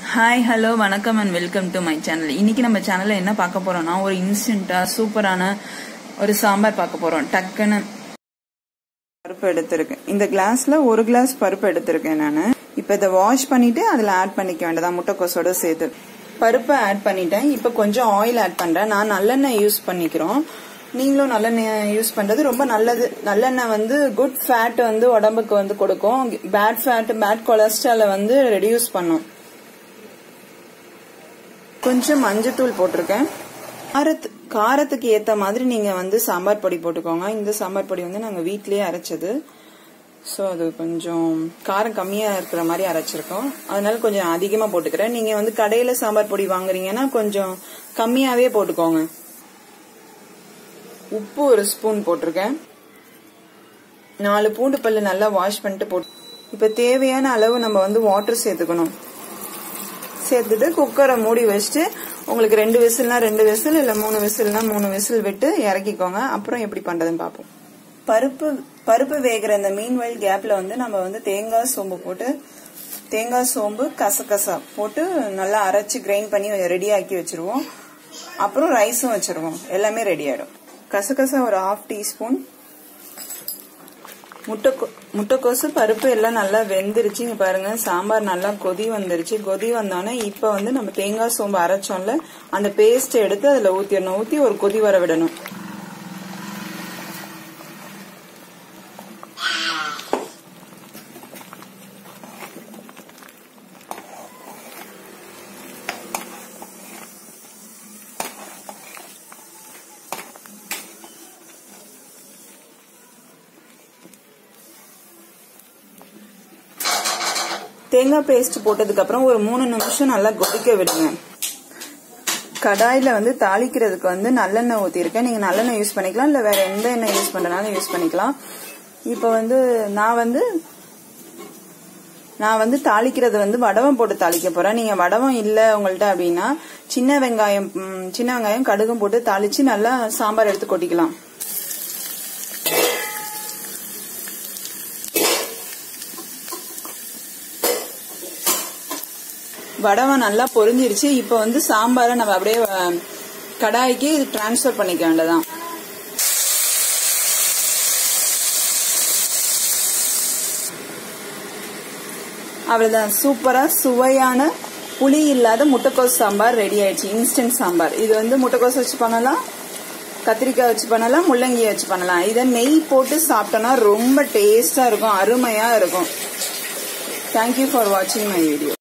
hi hello வணக்கம் and welcome to my channel இன்னைக்கு நம்ம சேனல்ல என்ன பார்க்க போறோம்னா ஒரு இன்ஸ்டன்டா சூப்பரான ஒரு சாம்பார் பார்க்க போறோம் டக்குன்னு பருப்பு எடுத்திருக்கேன் இந்த கிளாஸ்ல ஒரு கிளாஸ் பருப்பு எடுத்திருக்கேன் நான் இப்போ இதை வாஷ் பண்ணிட்டு அதில் ஆட் பண்ணிக்க வேண்டியதா முட்டைக்கோசோட சேர்த்து பருப்பை ஆட் பண்ணிட்டேன் இப்போ கொஞ்சம் ஆயில் ஆட் பண்றேன் நான் நல்லெண்ணெய் யூஸ் பண்ணிக்கிறோம் நீங்களும் நல்லெண்ணெய் யூஸ் பண்றது ரொம்ப நல்லது நல்லெண்ணெய் வந்து குட் ஃபேட் வந்து உடம்புக்கு வந்து கொடுக்கும் பேட் ஃபேட் பேட் கொலஸ்ட்ரால வந்து ரெடியூஸ் பண்ணும் கொஞ்சம் மஞ்சத்தூள் போட்டிருக்கேன் காரத்து காரத்துக்கு ஏத்த மாதிரி நீங்க வந்து சாம்பார் பொடி போட்டுக்கோங்க இந்த சாம்பார் பொடி வந்து நாங்க வீட்லயே அரைச்சது ஸோ அது கொஞ்சம் காரம் கம்மியா இருக்கிற மாதிரி அரைச்சிருக்கோம் அதனால கொஞ்சம் அதிகமா போட்டுக்கிறேன் நீங்க வந்து கடையில சாம்பார் பொடி வாங்குறீங்கன்னா கொஞ்சம் கம்மியாவே போட்டுக்கோங்க உப்பு ஒரு ஸ்பூன் போட்டிருக்கேன் நாலு பூண்டு பல்லு நல்லா வாஷ் பண்ணிட்டு போட்டு இப்ப தேவையான அளவு நம்ம வந்து வாட்டர் சேர்த்துக்கணும் சேர்த்துட்டு குக்கரை மூடி வச்சுட்டு உங்களுக்கு ரெண்டு விசில்னா ரெண்டு விசில் இல்ல மூணு விசில்னா மூணு விசில் விட்டு இறக்கிக்கோங்க அப்புறம் எப்படி பண்றதுன்னு பார்ப்போம் பருப்பு பருப்பு வேகிற இந்த மீன் வயல் கேப்ல வந்து நம்ம வந்து தேங்காய் சோம்பு போட்டு தேங்காய் சோம்பு கசகசா போட்டு நல்லா அரைச்சு கிரைண்ட் பண்ணி ரெடி ஆக்கி வச்சிருவோம் அப்புறம் ரைஸும் வச்சிருவோம் எல்லாமே ரெடி ஆயிடும் கசகசா ஒரு ஹாஃப் டீஸ்பூன் முட்டைக்கோ முட்டைக்கோசு பருப்பு எல்லாம் நல்லா வெந்துருச்சு இங்க பாருங்க சாம்பார் நல்லா கொதி வந்துருச்சு கொதி வந்தோடனே இப்ப வந்து நம்ம தேங்காய் சோம்பு அரைச்சோம்ல அந்த பேஸ்ட் எடுத்து அதுல ஊத்திடணும் ஊத்தி ஒரு கொதி வர விடணும் தேங்காய் பேஸ்ட் போட்டதுக்கு அப்புறம் ஒரு மூணு நிமிஷம் நல்லா கொதிக்க விடுங்க கடாயில வந்து தாளிக்கிறதுக்கு வந்து நல்லெண்ணெய் ஊத்திருக்கேன் நீங்க நல்லெண்ணெய் யூஸ் பண்ணிக்கலாம் இல்ல வேற எந்த எண்ணெய் யூஸ் பண்றதுனாலும் யூஸ் பண்ணிக்கலாம் இப்ப வந்து நான் வந்து நான் வந்து தாளிக்கிறது வந்து வடவம் போட்டு தாளிக்க போறேன் நீங்க வடவம் இல்ல உங்கள்ட்ட அப்படின்னா சின்ன வெங்காயம் சின்ன வெங்காயம் கடுகும் போட்டு தாளிச்சு நல்லா சாம்பார் எடுத்து கொட்டிக்கலாம் வடவம் நல்லா பொரிஞ்சிருச்சு இப்போ வந்து சாம்பாரை நம்ம அப்படியே கடாய்க்கு டிரான்ஸ்ஃபர் பண்ணிக்க வேண்டியதான் அவ்வளவுதான் சூப்பரா சுவையான புளி இல்லாத முட்டைக்கோஸ் சாம்பார் ரெடி ஆயிடுச்சு இன்ஸ்டன்ட் சாம்பார் இது வந்து முட்டைக்கோஸ் வச்சு பண்ணலாம் கத்திரிக்காய் வச்சு பண்ணலாம் முள்ளங்கியை வச்சு பண்ணலாம் இதை நெய் போட்டு சாப்பிட்டோம்னா ரொம்ப டேஸ்டா இருக்கும் அருமையா இருக்கும் தேங்க்யூ ஃபார் வாட்சிங் மை வீடியோ